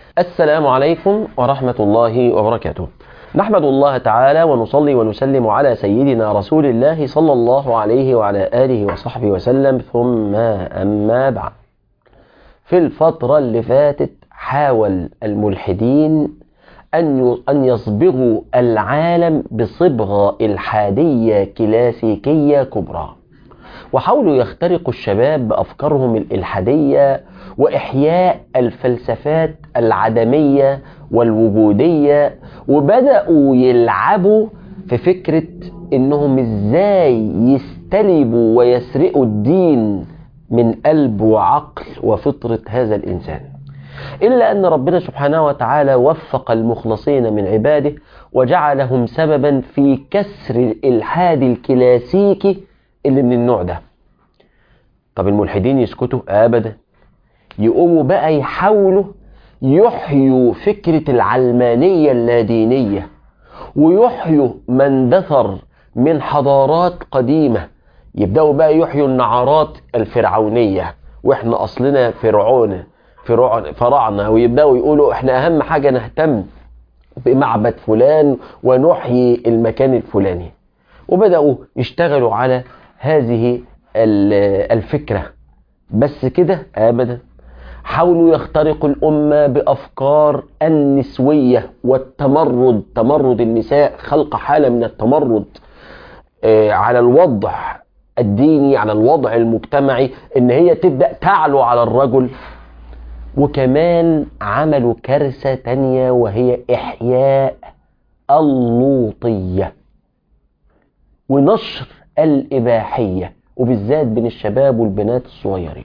السلام عليكم ورحمة الله وبركاته نحمد الله تعالى ونصلي ونسلم على سيدنا رسول الله صلى الله عليه وعلى آله وصحبه وسلم ثم أما بعد في الفترة اللي فاتت حاول الملحدين أن أن يصبغوا العالم بصبغة إلحادية كلاسيكية كبرى وحاولوا يخترقوا الشباب بأفكارهم الإلحادية وإحياء الفلسفات العدمية والوجودية وبدأوا يلعبوا في فكرة إنهم إزاي يستلبوا ويسرقوا الدين من قلب وعقل وفطرة هذا الإنسان إلا أن ربنا سبحانه وتعالى وفق المخلصين من عباده وجعلهم سببا في كسر الإلحاد الكلاسيكي اللي من النوع ده طب الملحدين يسكتوا أبدا يقوموا بقى يحاولوا يحيوا فكرة العلمانية اللادينية ويحيوا ما اندثر من حضارات قديمة يبدأوا بقى يحيوا النعرات الفرعونية واحنا أصلنا فرعون فرعون فراعنة ويبدأوا يقولوا احنا أهم حاجة نهتم بمعبد فلان ونحيي المكان الفلاني وبدأوا يشتغلوا على هذه الفكرة بس كده أبدا حاولوا يخترقوا الأمة بأفكار النسوية والتمرد تمرد النساء خلق حالة من التمرد على الوضع الديني على الوضع المجتمعي ان هي تبدأ تعلو على الرجل وكمان عملوا كارثة تانية وهي إحياء اللوطية ونشر الإباحية وبالذات بين الشباب والبنات الصغيرين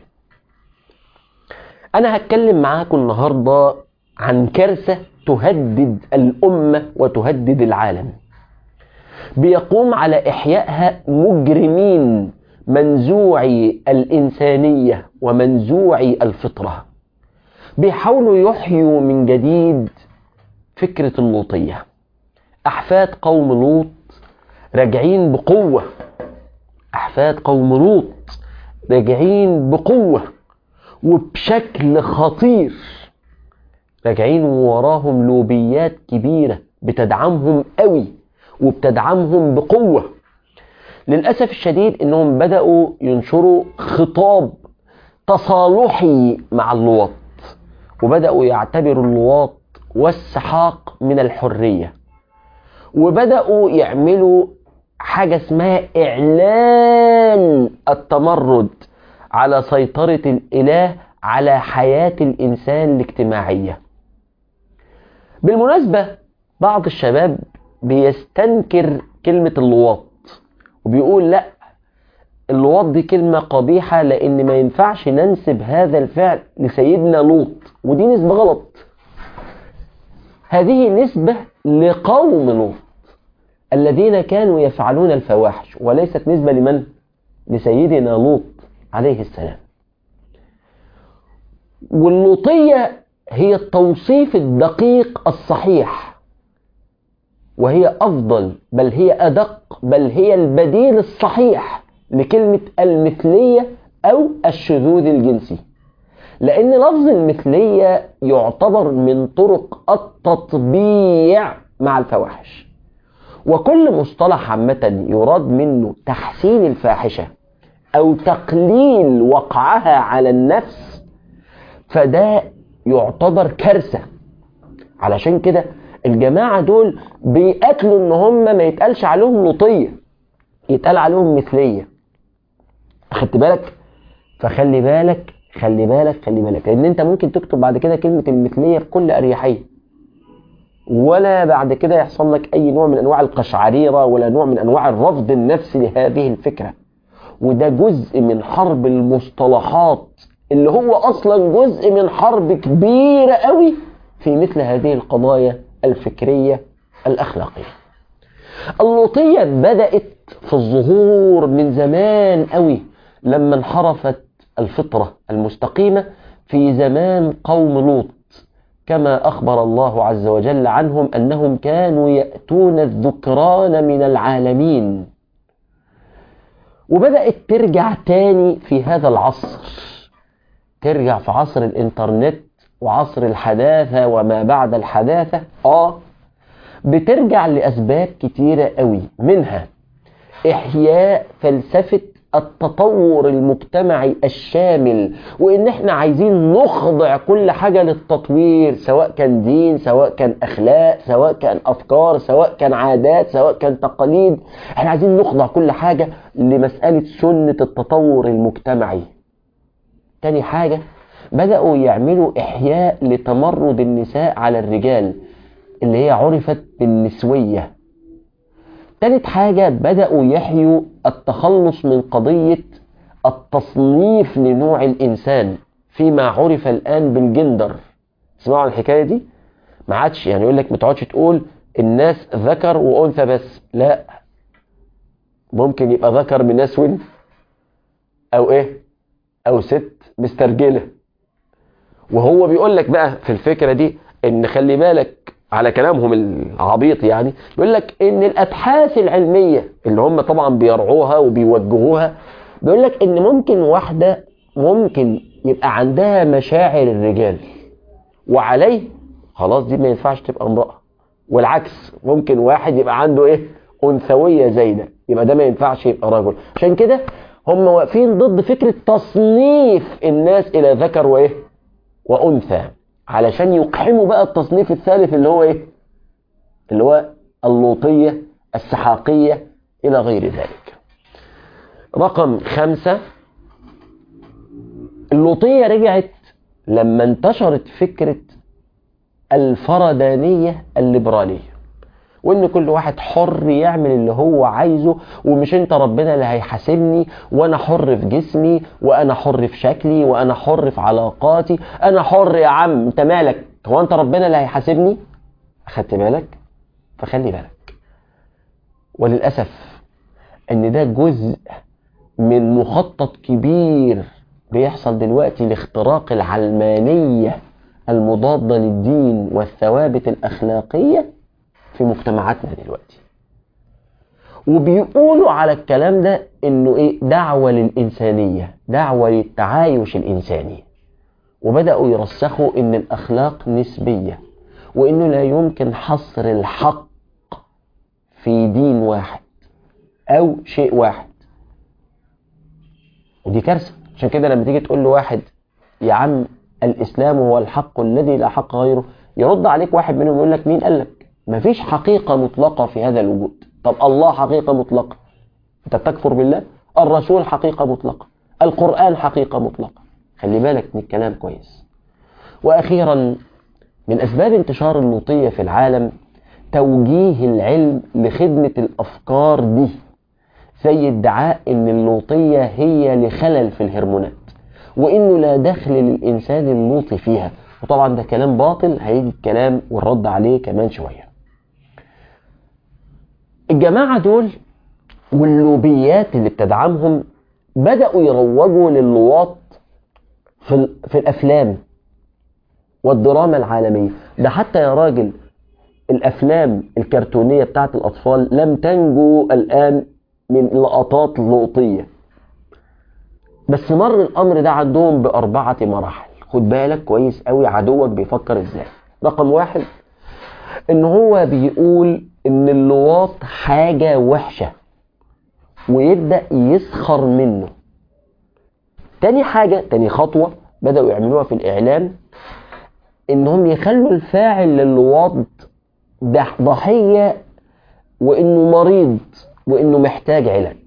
أنا هتكلم معاكم النهاردة عن كارثة تهدد الأمة وتهدد العالم بيقوم على إحيائها مجرمين منزوعي الإنسانية ومنزوعي الفطرة بيحاولوا يحيوا من جديد فكرة اللوطية أحفاد قوم لوط راجعين بقوة أحفاد قوم لوط راجعين بقوة وبشكل خطير راجعين وراهم لوبيات كبيرة بتدعمهم قوي وبتدعمهم بقوة للأسف الشديد أنهم بدأوا ينشروا خطاب تصالحي مع اللواط وبدأوا يعتبروا اللواط والسحاق من الحرية وبدأوا يعملوا حاجة اسمها إعلان التمرد على سيطرة الإله على حياة الإنسان الاجتماعية بالمناسبة بعض الشباب بيستنكر كلمة اللواط وبيقول لا اللواط دي كلمة قبيحة لأن ما ينفعش ننسب هذا الفعل لسيدنا لوط ودي نسبة غلط هذه نسبة لقوم لوط الذين كانوا يفعلون الفواحش وليست نسبة لمن؟ لسيدنا لوط عليه السلام واللوطية هي التوصيف الدقيق الصحيح وهي أفضل بل هي أدق بل هي البديل الصحيح لكلمة المثلية أو الشذوذ الجنسي لأن لفظ المثلية يعتبر من طرق التطبيع مع الفواحش وكل مصطلح عامة يراد منه تحسين الفاحشة أو تقليل وقعها على النفس فده يعتبر كارثة علشان كده الجماعة دول بيقاتلوا ان هم ما يتقالش عليهم لوطية يتقال عليهم مثلية خدت بالك فخلي بالك خلي بالك خلي بالك لان انت ممكن تكتب بعد كده كلمة المثلية بكل اريحية ولا بعد كده يحصل لك اي نوع من انواع القشعريرة ولا نوع من انواع الرفض النفسي لهذه الفكرة وده جزء من حرب المصطلحات اللي هو اصلا جزء من حرب كبيرة قوي في مثل هذه القضايا الفكرية الأخلاقية اللوطية بدأت في الظهور من زمان قوي لما انحرفت الفطرة المستقيمة في زمان قوم لوط كما أخبر الله عز وجل عنهم أنهم كانوا يأتون الذكران من العالمين وبدأت ترجع تاني في هذا العصر ترجع في عصر الإنترنت وعصر الحداثة وما بعد الحداثة اه بترجع لأسباب كتيرة قوي منها إحياء فلسفة التطور المجتمعي الشامل وإن إحنا عايزين نخضع كل حاجة للتطوير سواء كان دين سواء كان أخلاق سواء كان أفكار سواء كان عادات سواء كان تقاليد إحنا عايزين نخضع كل حاجة لمسألة سنة التطور المجتمعي تاني حاجة بدأوا يعملوا إحياء لتمرد النساء على الرجال اللي هي عرفت بالنسوية تالت حاجة بدأوا يحيوا التخلص من قضية التصنيف لنوع الإنسان فيما عرف الآن بالجندر اسمعوا عن الحكاية دي ما عادش يعني يقول لك ما تقعدش تقول الناس ذكر وأنثى بس لا ممكن يبقى ذكر منسون أو إيه أو ست مسترجلة وهو بيقول لك بقى في الفكرة دي إن خلي بالك على كلامهم العبيط يعني بيقول لك ان الابحاث العلميه اللي هم طبعا بيرعوها وبيوجهوها بيقول لك ان ممكن واحده ممكن يبقى عندها مشاعر الرجال وعليه خلاص دي ما ينفعش تبقى امراه والعكس ممكن واحد يبقى عنده ايه انثويه زايده يبقى ده ما ينفعش يبقى رجل عشان كده هم واقفين ضد فكره تصنيف الناس الى ذكر وايه وانثى علشان يقحموا بقى التصنيف الثالث اللي هو ايه اللي هو اللوطية السحاقية إلى غير ذلك رقم خمسة اللوطية رجعت لما انتشرت فكرة الفردانية الليبرالية وان كل واحد حر يعمل اللي هو عايزه ومش انت ربنا اللي هيحاسبني وانا حر في جسمي وانا حر في شكلي وانا حر في علاقاتي انا حر يا عم انت مالك هو انت ربنا اللي هيحاسبني اخدت بالك فخلي بالك وللاسف ان ده جزء من مخطط كبير بيحصل دلوقتي لاختراق العلمانية المضادة للدين والثوابت الأخلاقية في مجتمعاتنا دلوقتي وبيقولوا على الكلام ده انه ايه دعوة للإنسانية دعوة للتعايش الإنساني وبدأوا يرسخوا ان الأخلاق نسبية وانه لا يمكن حصر الحق في دين واحد او شيء واحد ودي كارثة عشان كده لما تيجي تقول لواحد يا عم الإسلام هو الحق الذي لا حق غيره يرد عليك واحد منهم يقول لك مين قال لك مفيش حقيقة مطلقة في هذا الوجود طب الله حقيقة مطلقة انت بتكفر بالله الرسول حقيقة مطلقة القرآن حقيقة مطلقة خلي بالك من الكلام كويس وأخيرا من أسباب انتشار اللوطية في العالم توجيه العلم لخدمة الأفكار دي زي ادعاء ان اللوطية هي لخلل في الهرمونات وانه لا دخل للانسان اللوطي فيها وطبعا ده كلام باطل هيجي الكلام والرد عليه كمان شوية الجماعة دول واللوبيات اللي بتدعمهم بدأوا يروجوا للواط في, في الأفلام والدراما العالمية ده حتى يا راجل الأفلام الكرتونية بتاعت الأطفال لم تنجو الآن من لقطات لوطية بس مر الأمر ده عندهم بأربعة مراحل خد بالك كويس قوي عدوك بيفكر ازاي رقم واحد ان هو بيقول ان اللواط حاجة وحشة ويبدأ يسخر منه تاني حاجة تاني خطوة بدأوا يعملوها في الإعلام إنهم يخلوا الفاعل للواط ده ضحية وإنه مريض وإنه محتاج علاج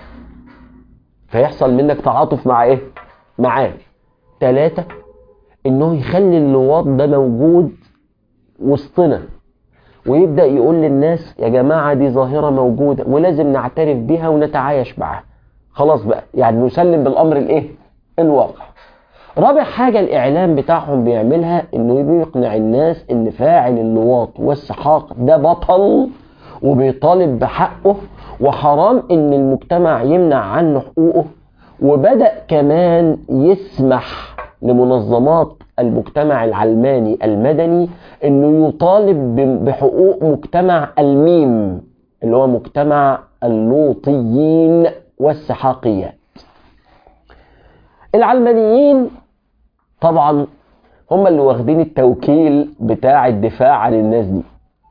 فيحصل منك تعاطف مع إيه؟ معاه ثلاثة إنه يخلي اللواط ده موجود وسطنا ويبدأ يقول للناس يا جماعة دي ظاهرة موجودة ولازم نعترف بها ونتعايش معها خلاص بقى يعني نسلم بالأمر الإيه؟ الواقع رابع حاجة الإعلام بتاعهم بيعملها إنه بيقنع الناس إن فاعل اللواط والسحاق ده بطل وبيطالب بحقه وحرام إن المجتمع يمنع عنه حقوقه وبدأ كمان يسمح لمنظمات المجتمع العلماني المدني إنه يطالب بحقوق مجتمع الميم اللي هو مجتمع اللوطيين والسحاقيات العلمانيين طبعا هم اللي واخدين التوكيل بتاع الدفاع عن الناس دي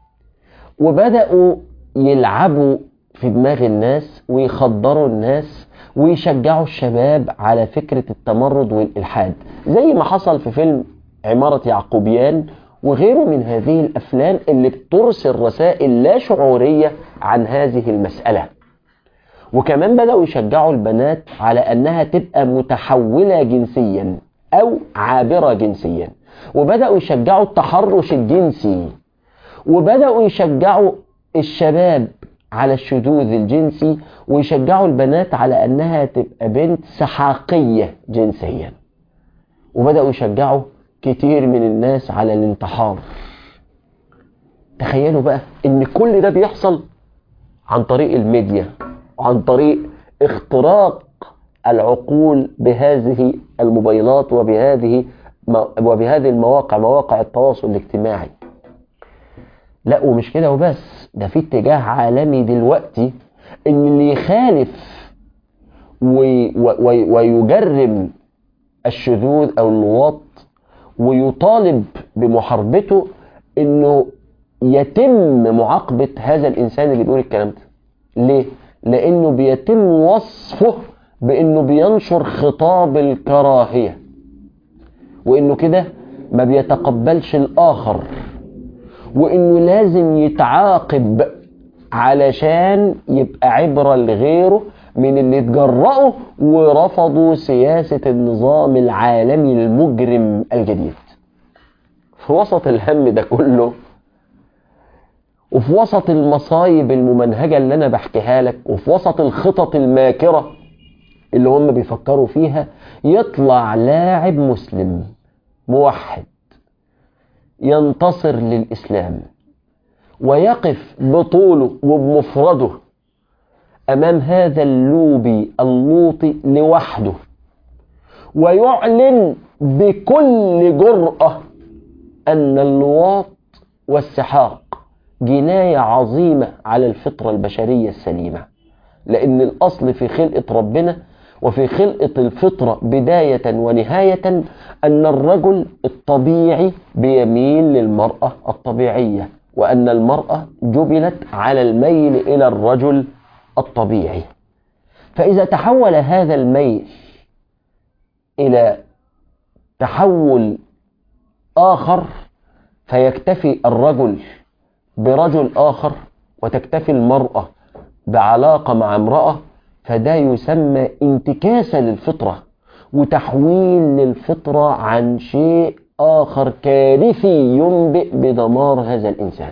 وبدأوا يلعبوا في دماغ الناس ويخدروا الناس ويشجعوا الشباب على فكرة التمرد والإلحاد زي ما حصل في فيلم عمارة يعقوبيان وغيره من هذه الأفلام اللي بترسل رسائل لا شعورية عن هذه المسألة وكمان بدأوا يشجعوا البنات على أنها تبقى متحولة جنسيا أو عابرة جنسيا وبدأوا يشجعوا التحرش الجنسي وبدأوا يشجعوا الشباب على الشذوذ الجنسي ويشجعوا البنات على أنها تبقى بنت سحاقية جنسيا وبدأوا يشجعوا كتير من الناس على الانتحار تخيلوا بقى ان كل ده بيحصل عن طريق الميديا وعن طريق اختراق العقول بهذه الموبايلات وبهذه وبهذه المواقع مواقع التواصل الاجتماعي لا ومش كده وبس ده في اتجاه عالمي دلوقتي ان اللي يخالف وي وي ويجرم الشذوذ او اللواط ويطالب بمحاربته انه يتم معاقبة هذا الانسان اللي بيقول الكلام ده ليه؟ لانه بيتم وصفه بانه بينشر خطاب الكراهية وانه كده ما بيتقبلش الاخر وانه لازم يتعاقب علشان يبقى عبرة لغيره من اللي اتجرأوا ورفضوا سياسة النظام العالمي المجرم الجديد في وسط الهم ده كله وفي وسط المصايب الممنهجة اللي أنا بحكيها لك وفي وسط الخطط الماكرة اللي هم بيفكروا فيها يطلع لاعب مسلم موحد ينتصر للإسلام ويقف بطوله وبمفرده أمام هذا اللوبي اللوطي لوحده ويعلن بكل جرأة أن اللواط والسحاق جناية عظيمة على الفطرة البشرية السليمة لأن الأصل في خلقة ربنا وفي خلقة الفطرة بداية ونهاية أن الرجل الطبيعي بيميل للمرأة الطبيعية وأن المرأة جبلت على الميل إلى الرجل الطبيعي فإذا تحول هذا الميل إلى تحول آخر فيكتفي الرجل برجل آخر وتكتفي المرأة بعلاقة مع امرأة فده يسمى انتكاسة للفطرة وتحويل للفطرة عن شيء آخر كارثي ينبئ بدمار هذا الإنسان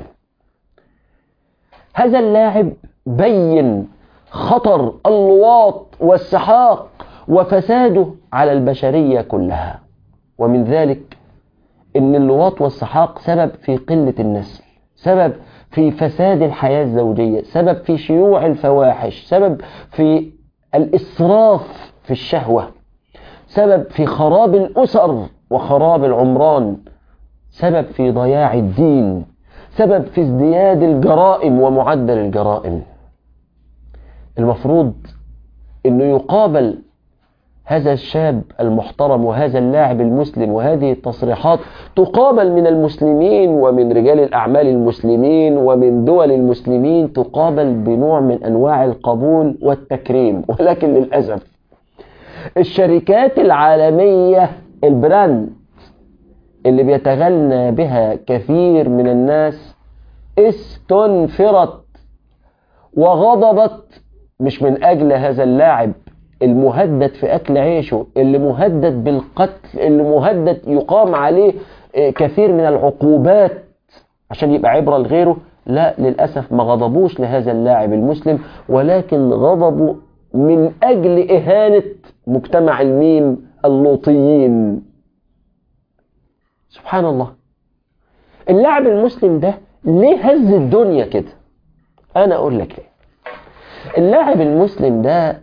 هذا اللاعب بين خطر اللواط والسحاق وفساده على البشرية كلها ومن ذلك ان اللواط والسحاق سبب في قلة النسل سبب في فساد الحياة الزوجية سبب في شيوع الفواحش سبب في الإسراف في الشهوة سبب في خراب الأسر وخراب العمران سبب في ضياع الدين سبب في ازدياد الجرائم ومعدل الجرائم المفروض انه يقابل هذا الشاب المحترم وهذا اللاعب المسلم وهذه التصريحات تقابل من المسلمين ومن رجال الأعمال المسلمين ومن دول المسلمين تقابل بنوع من أنواع القبول والتكريم ولكن للأسف الشركات العالمية البراند اللي بيتغنى بها كثير من الناس استنفرت وغضبت مش من أجل هذا اللاعب المهدد في أكل عيشه اللي مهدد بالقتل اللي مهدد يقام عليه كثير من العقوبات عشان يبقى عبرة لغيره لا للأسف ما غضبوش لهذا اللاعب المسلم ولكن غضبوا من أجل إهانة مجتمع الميم اللوطيين سبحان الله اللاعب المسلم ده ليه هز الدنيا كده أنا أقول لك ليه اللاعب المسلم ده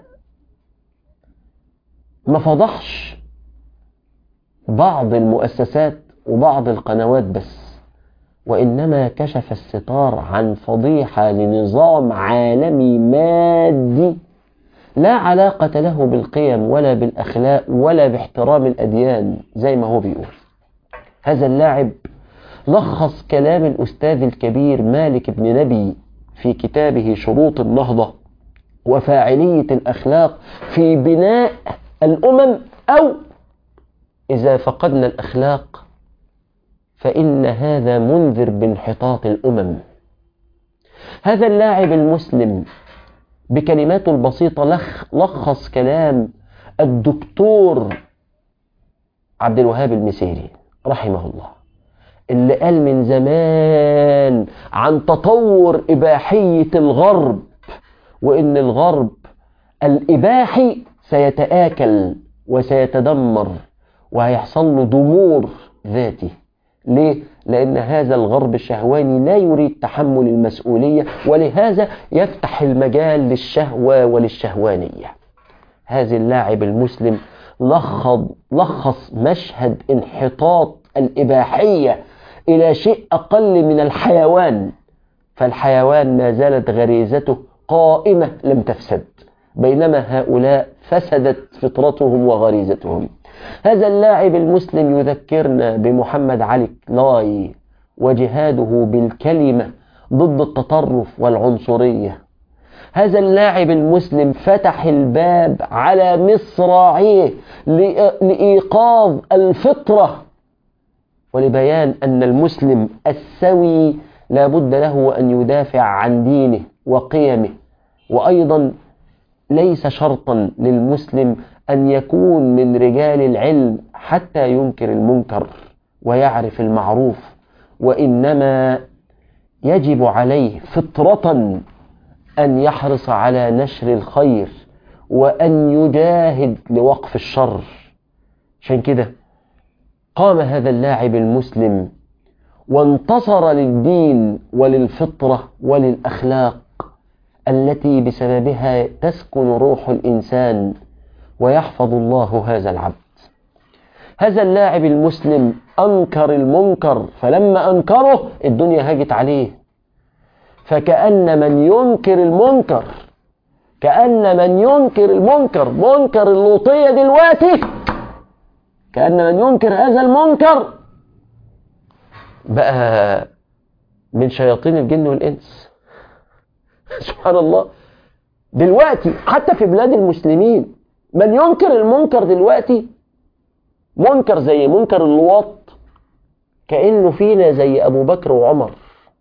ما فضحش بعض المؤسسات وبعض القنوات بس وإنما كشف الستار عن فضيحة لنظام عالمي مادي لا علاقة له بالقيم ولا بالأخلاق ولا باحترام الأديان زي ما هو بيقول هذا اللاعب لخص كلام الأستاذ الكبير مالك بن نبي في كتابه شروط النهضة وفاعلية الأخلاق في بناء الأمم أو إذا فقدنا الأخلاق فإن هذا منذر بانحطاط الأمم هذا اللاعب المسلم بكلماته البسيطة لخ لخص كلام الدكتور عبد الوهاب المسيري رحمه الله اللي قال من زمان عن تطور إباحية الغرب وإن الغرب الإباحي سيتآكل وسيتدمر وهيحصل له دمور ذاتي ليه؟ لأن هذا الغرب الشهواني لا يريد تحمل المسؤولية ولهذا يفتح المجال للشهوة وللشهوانية هذا اللاعب المسلم لخص, لخص مشهد انحطاط الإباحية إلى شيء أقل من الحيوان فالحيوان ما زالت غريزته قائمة لم تفسد بينما هؤلاء فسدت فطرتهم وغريزتهم هذا اللاعب المسلم يذكرنا بمحمد علي كلاي وجهاده بالكلمة ضد التطرف والعنصرية هذا اللاعب المسلم فتح الباب على مصراعيه لإيقاظ الفطرة ولبيان أن المسلم السوي لا بد له أن يدافع عن دينه وقيمه وأيضا ليس شرطا للمسلم أن يكون من رجال العلم حتى ينكر المنكر ويعرف المعروف وإنما يجب عليه فطرة أن يحرص على نشر الخير وأن يجاهد لوقف الشر عشان كده قام هذا اللاعب المسلم وانتصر للدين وللفطرة وللأخلاق التي بسببها تسكن روح الإنسان ويحفظ الله هذا العبد هذا اللاعب المسلم أنكر المنكر فلما أنكره الدنيا هاجت عليه فكأن من ينكر المنكر كأن من ينكر المنكر منكر اللوطية دلوقتي كأن من ينكر هذا المنكر بقى من شياطين الجن والإنس سبحان الله دلوقتي حتى في بلاد المسلمين من ينكر المنكر دلوقتي منكر زي منكر اللواط كأنه فينا زي أبو بكر وعمر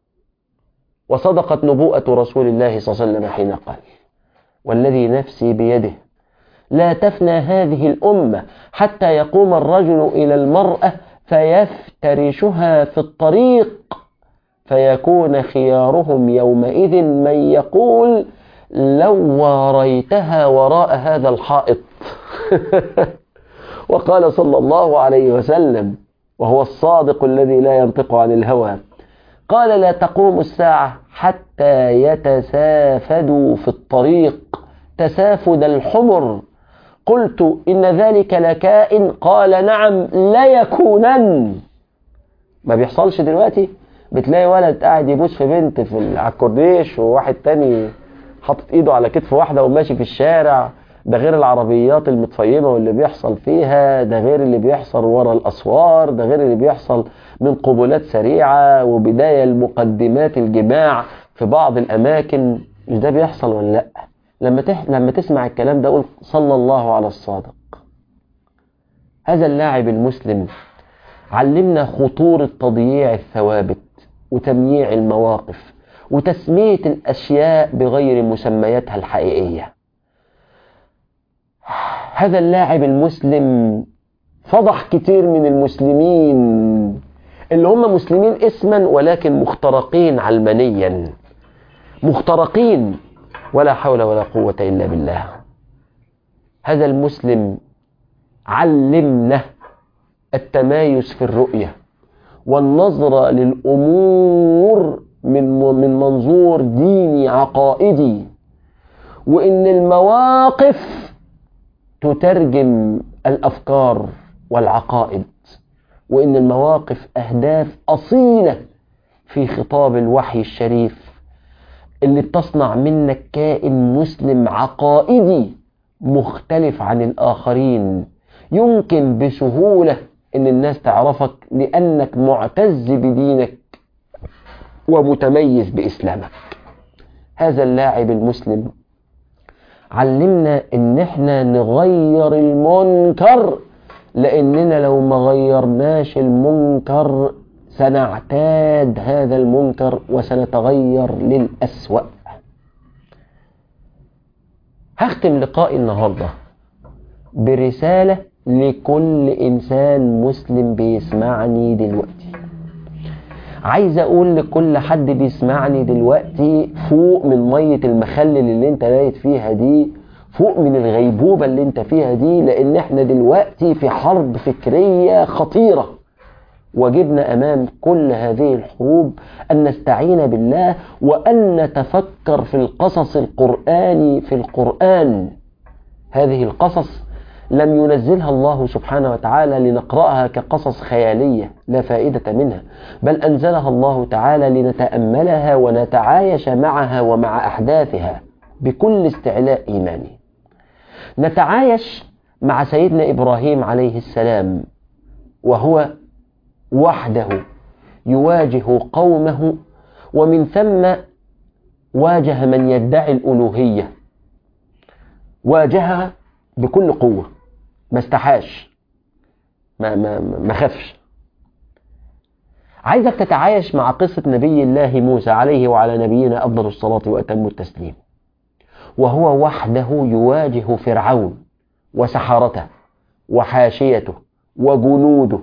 وصدقت نبوءة رسول الله صلى الله عليه وسلم حين قال والذي نفسي بيده لا تفنى هذه الأمة حتى يقوم الرجل إلى المرأة فيفترشها في الطريق فيكون خيارهم يومئذ من يقول لو واريتها وراء هذا الحائط وقال صلى الله عليه وسلم وهو الصادق الذي لا ينطق عن الهوى قال لا تقوم الساعة حتى يتسافدوا في الطريق تسافد الحمر قلت إن ذلك لكائن قال نعم لا يكونن ما بيحصلش دلوقتي بتلاقي ولد قاعد يبوس في بنت في على الكورنيش وواحد تاني حاطط ايده على كتف واحدة وماشي في الشارع ده غير العربيات المتفيمة واللي بيحصل فيها ده غير اللي بيحصل ورا الأسوار ده غير اللي بيحصل من قبلات سريعة وبداية المقدمات الجماع في بعض الأماكن مش ده بيحصل ولا لأ لما تح... لما تسمع الكلام ده قول صلى الله على الصادق هذا اللاعب المسلم علمنا خطورة تضييع الثوابت وتمييع المواقف وتسمية الأشياء بغير مسمياتها الحقيقية هذا اللاعب المسلم فضح كتير من المسلمين اللي هم مسلمين اسما ولكن مخترقين علمانيا مخترقين ولا حول ولا قوة إلا بالله هذا المسلم علمنا التمايز في الرؤية والنظرة للأمور من من منظور ديني عقائدي وإن المواقف تترجم الأفكار والعقائد وإن المواقف أهداف أصيلة في خطاب الوحي الشريف اللي بتصنع منك كائن مسلم عقائدي مختلف عن الآخرين يمكن بسهولة ان الناس تعرفك لانك معتز بدينك ومتميز باسلامك هذا اللاعب المسلم علمنا ان احنا نغير المنكر لاننا لو ما غيرناش المنكر سنعتاد هذا المنكر وسنتغير للأسوأ هختم لقائي النهاردة برسالة لكل إنسان مسلم بيسمعني دلوقتي عايز أقول لكل حد بيسمعني دلوقتي فوق من مية المخلل اللي انت بايت فيها دي فوق من الغيبوبة اللي انت فيها دي لأن احنا دلوقتي في حرب فكرية خطيرة واجبنا امام كل هذه الحروب ان نستعين بالله وان نتفكر في القصص القراني في القران هذه القصص لم ينزلها الله سبحانه وتعالى لنقراها كقصص خياليه لا فائده منها بل انزلها الله تعالى لنتاملها ونتعايش معها ومع احداثها بكل استعلاء ايماني نتعايش مع سيدنا ابراهيم عليه السلام وهو وحده يواجه قومه ومن ثم واجه من يدعي الألوهية واجهها بكل قوة ما استحاش ما, ما, ما خفش عايزك تتعايش مع قصة نبي الله موسى عليه وعلى نبينا أفضل الصلاة وأتم التسليم وهو وحده يواجه فرعون وسحرته وحاشيته وجنوده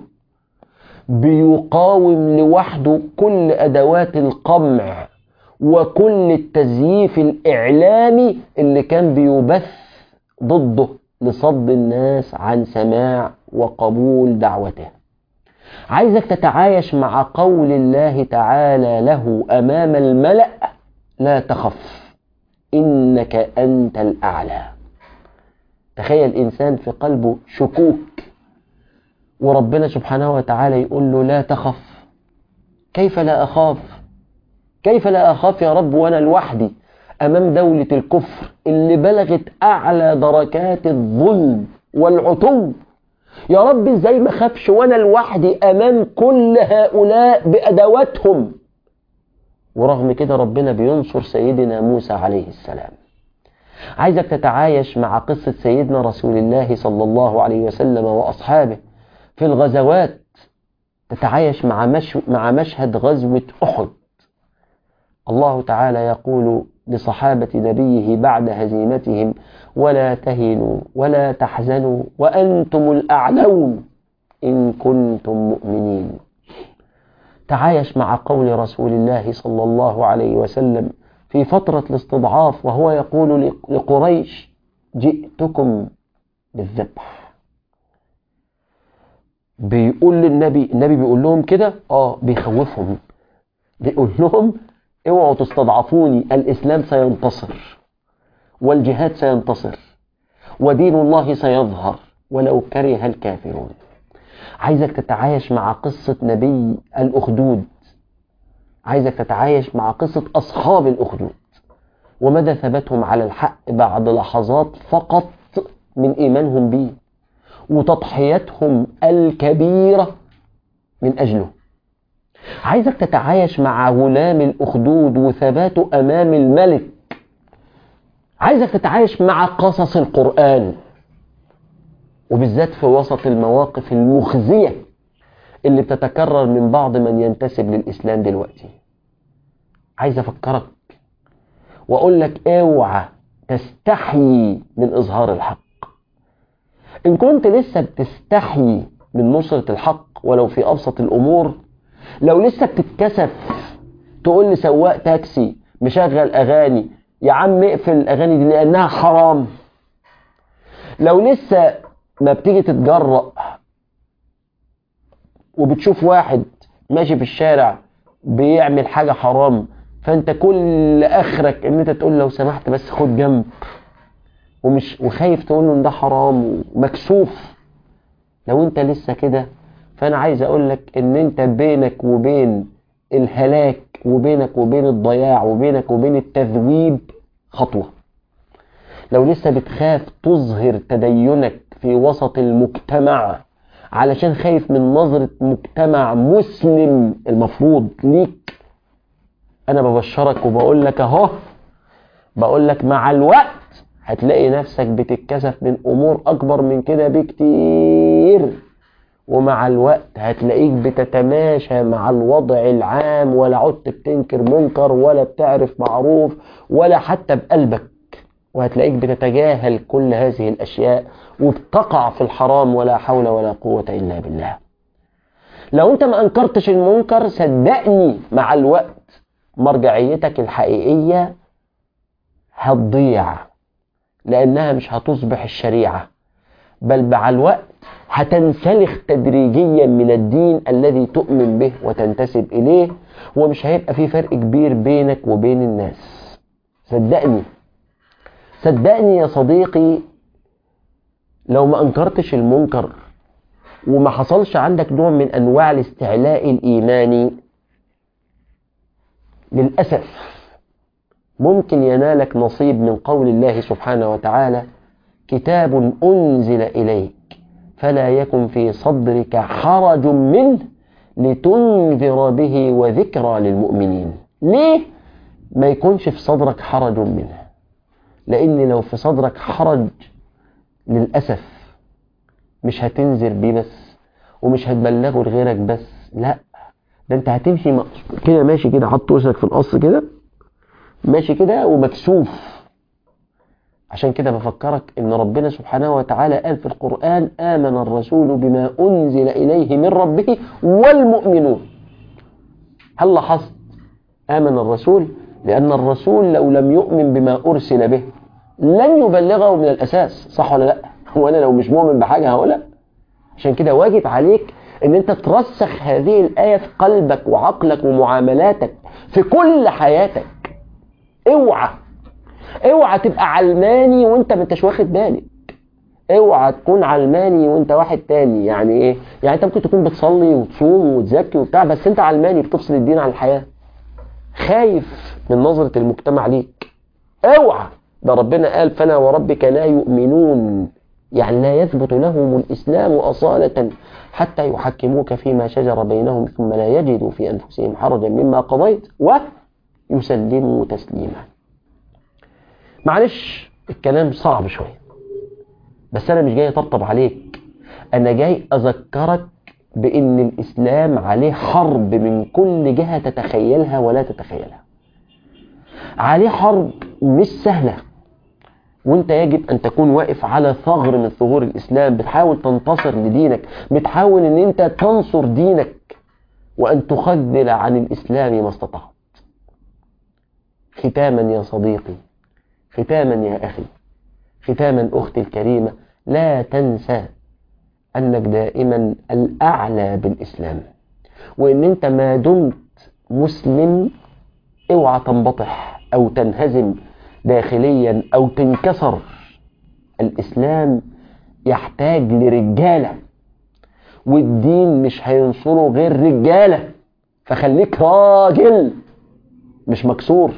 بيقاوم لوحده كل ادوات القمع وكل التزييف الاعلامي اللي كان بيبث ضده لصد الناس عن سماع وقبول دعوته عايزك تتعايش مع قول الله تعالى له امام الملا لا تخف انك انت الاعلى تخيل انسان في قلبه شكوك وربنا سبحانه وتعالى يقول له لا تخف كيف لا أخاف كيف لا أخاف يا رب وأنا لوحدي أمام دولة الكفر اللي بلغت أعلى دركات الظلم والعتو يا رب ازاي ما خافش وانا لوحدي امام كل هؤلاء بادواتهم ورغم كده ربنا بينصر سيدنا موسى عليه السلام عايزك تتعايش مع قصة سيدنا رسول الله صلى الله عليه وسلم وأصحابه في الغزوات تتعايش مع, مش مع مشهد غزوة أحد الله تعالى يقول لصحابة نبيه بعد هزيمتهم ولا تهنوا ولا تحزنوا وأنتم الأعلون إن كنتم مؤمنين تعايش مع قول رسول الله صلى الله عليه وسلم في فترة الاستضعاف وهو يقول لقريش جئتكم بالذبح بيقول للنبي النبي بيقول لهم كده اه بيخوفهم بيقول لهم اوعوا تستضعفوني الاسلام سينتصر والجهاد سينتصر ودين الله سيظهر ولو كره الكافرون عايزك تتعايش مع قصة نبي الأخدود عايزك تتعايش مع قصة أصحاب الأخدود ومدى ثباتهم على الحق بعد لحظات فقط من إيمانهم به وتضحيتهم الكبيرة من أجله عايزك تتعايش مع غلام الأخدود وثباته أمام الملك عايزك تتعايش مع قصص القرآن وبالذات في وسط المواقف المخزية اللي بتتكرر من بعض من ينتسب للإسلام دلوقتي عايز أفكرك وأقول لك اوعى تستحيي من إظهار الحق إن كنت لسه بتستحيي من نصرة الحق ولو في أبسط الأمور لو لسه بتتكسف تقول لسواق تاكسي مشغل أغاني يا عم اقفل الأغاني دي لأنها حرام لو لسه ما بتيجي تتجرأ وبتشوف واحد ماشي في الشارع بيعمل حاجة حرام فانت كل اخرك ان انت تقول لو سمحت بس خد جنب ومش وخايف تقول له ان ده حرام ومكسوف لو انت لسه كده فانا عايز اقول لك ان انت بينك وبين الهلاك وبينك وبين الضياع وبينك وبين التذويب خطوة لو لسه بتخاف تظهر تدينك في وسط المجتمع علشان خايف من نظرة مجتمع مسلم المفروض ليك انا ببشرك وبقول لك اهو بقول لك مع الوقت هتلاقي نفسك بتتكسف من امور اكبر من كده بكتير ومع الوقت هتلاقيك بتتماشى مع الوضع العام ولا عدت بتنكر منكر ولا بتعرف معروف ولا حتى بقلبك وهتلاقيك بتتجاهل كل هذه الاشياء وبتقع في الحرام ولا حول ولا قوة الا بالله لو انت ما انكرتش المنكر صدقني مع الوقت مرجعيتك الحقيقية هتضيع لانها مش هتصبح الشريعة بل مع الوقت هتنسلخ تدريجيا من الدين الذي تؤمن به وتنتسب اليه ومش هيبقى في فرق كبير بينك وبين الناس صدقني صدقني يا صديقي لو ما انكرتش المنكر وما حصلش عندك نوع من انواع الاستعلاء الايماني للاسف ممكن ينالك نصيب من قول الله سبحانه وتعالى كتاب انزل اليك فلا يكن في صدرك حرج منه لتنذر به وذكرى للمؤمنين ليه ما يكونش في صدرك حرج منه لان لو في صدرك حرج للاسف مش هتنذر بيه بس ومش هتبلغه لغيرك بس لا ده انت هتمشي م... كده ماشي كده حط وشك في القص كده ماشي كده ومكسوف عشان كده بفكرك ان ربنا سبحانه وتعالى قال في القرآن آمن الرسول بما أنزل إليه من ربه والمؤمنون هل لاحظت آمن الرسول لأن الرسول لو لم يؤمن بما أرسل به لن يبلغه من الأساس صح ولا لا هو أنا لو مش مؤمن بحاجة هقولها عشان كده واجب عليك ان انت ترسخ هذه الآية في قلبك وعقلك ومعاملاتك في كل حياتك اوعى اوعى تبقى علماني وانت ما انتش واخد بالك اوعى تكون علماني وانت واحد تاني يعني ايه يعني انت ممكن تكون بتصلي وتصوم وتزكي وبتاع بس انت علماني بتفصل الدين عن الحياة خايف من نظرة المجتمع ليك اوعى ده ربنا قال فلا وربك لا يؤمنون يعني لا يثبت لهم الإسلام أصالة حتى يحكموك فيما شجر بينهم ثم لا يجدوا في أنفسهم حرجا مما قضيت ويسلموا تسليما معلش الكلام صعب شوية بس أنا مش جاي أطبطب عليك أنا جاي أذكرك بأن الإسلام عليه حرب من كل جهة تتخيلها ولا تتخيلها عليه حرب مش سهلة وانت يجب ان تكون واقف على ثغر من ثغور الاسلام بتحاول تنتصر لدينك بتحاول ان انت تنصر دينك وان تخذل عن الاسلام ما استطعت ختاما يا صديقي ختاما يا اخي ختاما اختي الكريمة لا تنسى انك دائما الاعلى بالاسلام وان انت ما دمت مسلم اوعى تنبطح او تنهزم داخليا او تنكسر الاسلام يحتاج لرجالة والدين مش هينصره غير رجالة فخليك راجل مش مكسور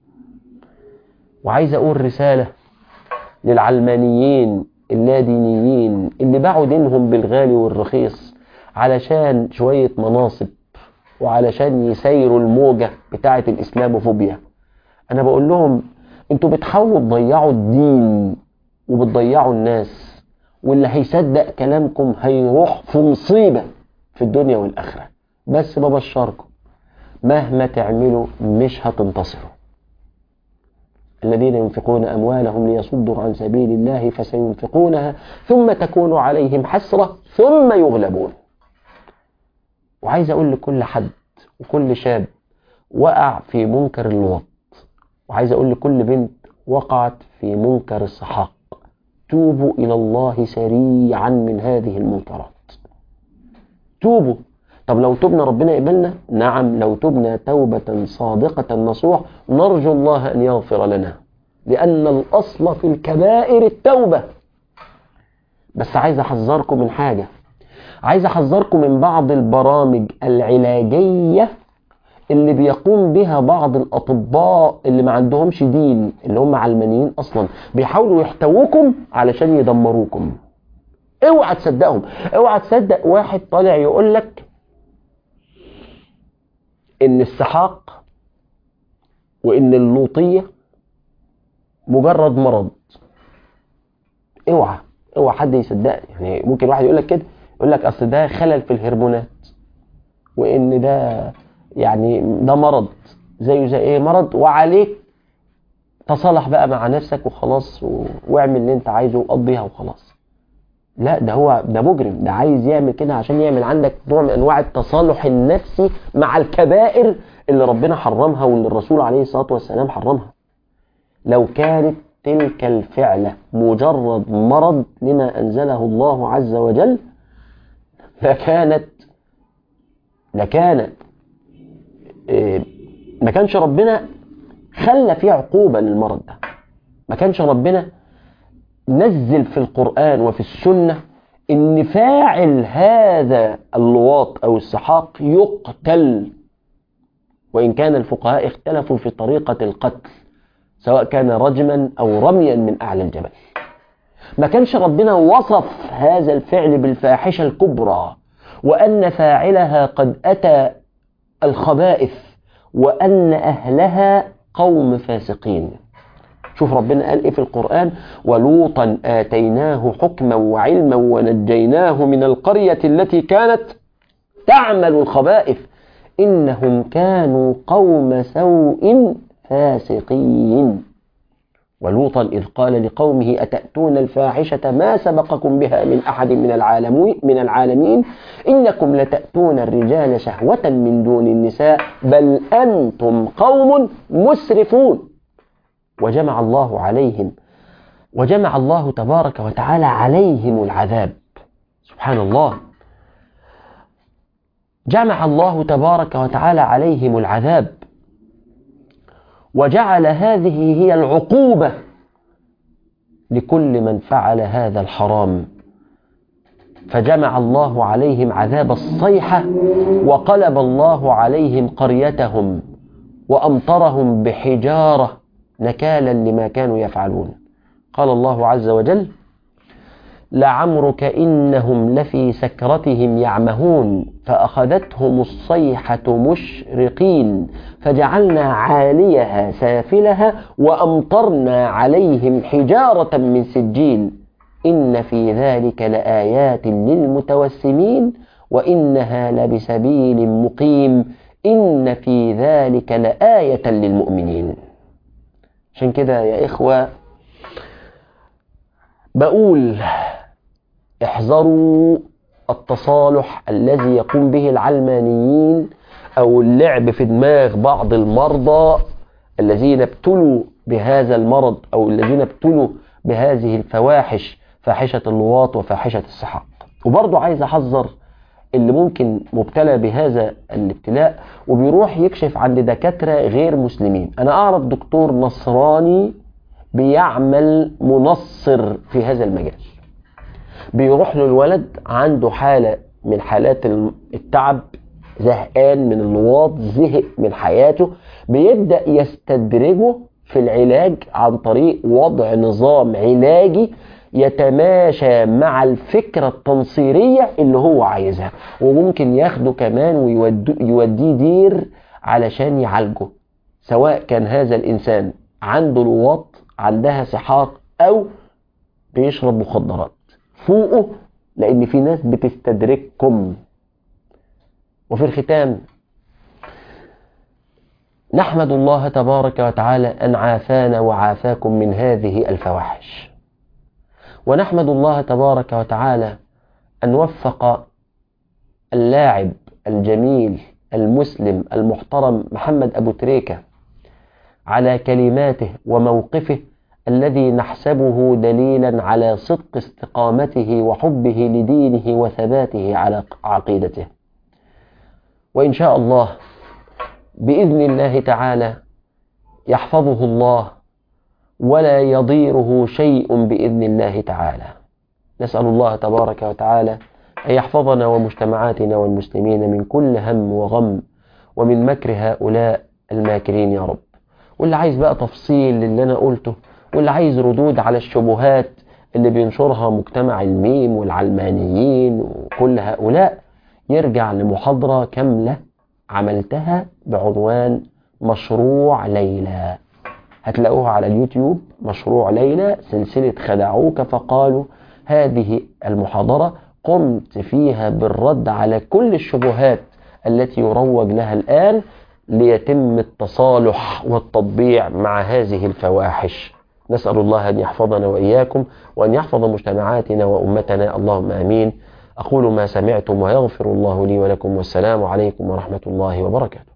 وعايز اقول رسالة للعلمانيين اللادينيين اللي باعوا دينهم بالغالي والرخيص علشان شوية مناصب وعلشان يسيروا الموجة بتاعة الإسلاموفوبيا أنا بقول لهم انتوا بتحاولوا تضيعوا الدين وبتضيعوا الناس واللي هيصدق كلامكم هيروح في مصيبة في الدنيا والآخرة بس ببشركم مهما تعملوا مش هتنتصروا الذين ينفقون أموالهم ليصدوا عن سبيل الله فسينفقونها ثم تكون عليهم حسرة ثم يغلبون وعايز أقول لكل حد وكل شاب وقع في منكر الوط وعايز أقول لكل بنت وقعت في منكر السحاق توبوا إلى الله سريعا من هذه المنكرات توبوا طب لو تبنا ربنا يقبلنا نعم لو تبنا توبة صادقة نصوح نرجو الله أن يغفر لنا لأن الأصل في الكبائر التوبة بس عايز أحذركم من حاجة عايز أحذركم من بعض البرامج العلاجية اللي بيقوم بها بعض الأطباء اللي ما عندهمش دين اللي هم علمانيين أصلا بيحاولوا يحتووكم علشان يدمروكم اوعى تصدقهم اوعى تصدق واحد طالع يقول لك ان السحاق وان اللوطيه مجرد مرض اوعى اوعى حد يصدق يعني ممكن واحد يقول لك كده يقول لك اصل ده خلل في الهرمونات وان ده يعني ده مرض زيه زي ايه مرض وعليك تصالح بقى مع نفسك وخلاص و... واعمل اللي انت عايزه وقضيها وخلاص لا ده هو ده مجرم ده عايز يعمل كده عشان يعمل عندك نوع من انواع التصالح النفسي مع الكبائر اللي ربنا حرمها واللي الرسول عليه الصلاه والسلام حرمها لو كانت تلك الفعلة مجرد مرض لما أنزله الله عز وجل لكانت لكانت إيه ما كانش ربنا خلى فيه عقوبة للمرض ده ما كانش ربنا نزل في القرآن وفي السنة إن فاعل هذا اللواط أو السحاق يقتل وإن كان الفقهاء اختلفوا في طريقة القتل سواء كان رجما أو رميا من أعلى الجبل ما كانش ربنا وصف هذا الفعل بالفاحشة الكبرى وأن فاعلها قد أتى الخبائث وأن أهلها قوم فاسقين شوف ربنا قال إيه في القرآن ولوطا آتيناه حكما وعلما ونجيناه من القرية التي كانت تعمل الخبائث إنهم كانوا قوم سوء فاسقين ولوطا إذ قال لقومه أتأتون الفاحشة ما سبقكم بها من أحد من العالمين, من العالمين إنكم لتأتون الرجال شهوة من دون النساء بل أنتم قوم مسرفون وجمع الله عليهم وجمع الله تبارك وتعالى عليهم العذاب سبحان الله جمع الله تبارك وتعالى عليهم العذاب وجعل هذه هي العقوبة لكل من فعل هذا الحرام فجمع الله عليهم عذاب الصيحة وقلب الله عليهم قريتهم وأمطرهم بحجارة نكالا لما كانوا يفعلون قال الله عز وجل لعمرك إنهم لفي سكرتهم يعمهون فأخذتهم الصيحة مشرقين فجعلنا عاليها سافلها وأمطرنا عليهم حجارة من سجيل إن في ذلك لآيات للمتوسمين وإنها لبسبيل مقيم إن في ذلك لآية للمؤمنين عشان كده يا إخوة بقول احذروا التصالح الذي يقوم به العلمانيين او اللعب في دماغ بعض المرضى الذين ابتلوا بهذا المرض او الذين ابتلوا بهذه الفواحش فاحشة اللواط وفاحشة السحاق وبرضه عايز احذر اللي ممكن مبتلى بهذا الابتلاء وبيروح يكشف عند دكاترة غير مسلمين انا اعرف دكتور نصراني بيعمل منصر في هذا المجال بيروح له الولد عنده حالة من حالات التعب زهقان من اللواط زهق من حياته بيبدأ يستدرجه في العلاج عن طريق وضع نظام علاجي يتماشى مع الفكرة التنصيرية اللي هو عايزها وممكن ياخده كمان ويوديه دير علشان يعالجه سواء كان هذا الإنسان عنده لواط عندها سحاق أو بيشرب مخدرات فوقه لأن في ناس بتستدرككم وفي الختام نحمد الله تبارك وتعالى أن عافانا وعافاكم من هذه الفواحش ونحمد الله تبارك وتعالى أن وفق اللاعب الجميل المسلم المحترم محمد أبو تريكة على كلماته وموقفه الذي نحسبه دليلا على صدق استقامته وحبه لدينه وثباته على عقيدته وإن شاء الله بإذن الله تعالى يحفظه الله ولا يضيره شيء بإذن الله تعالى نسأل الله تبارك وتعالى أن يحفظنا ومجتمعاتنا والمسلمين من كل هم وغم ومن مكر هؤلاء الماكرين يا رب واللي عايز بقى تفصيل للي أنا قلته واللي عايز ردود على الشبهات اللي بينشرها مجتمع الميم والعلمانيين وكل هؤلاء يرجع لمحاضرة كاملة عملتها بعنوان مشروع ليلى هتلاقوها على اليوتيوب مشروع ليلى سلسلة خدعوك فقالوا هذه المحاضرة قمت فيها بالرد على كل الشبهات التي يروج لها الآن ليتم التصالح والتطبيع مع هذه الفواحش نسأل الله أن يحفظنا وإياكم وأن يحفظ مجتمعاتنا وأمتنا اللهم آمين أقول ما سمعتم ويغفر الله لي ولكم والسلام عليكم ورحمة الله وبركاته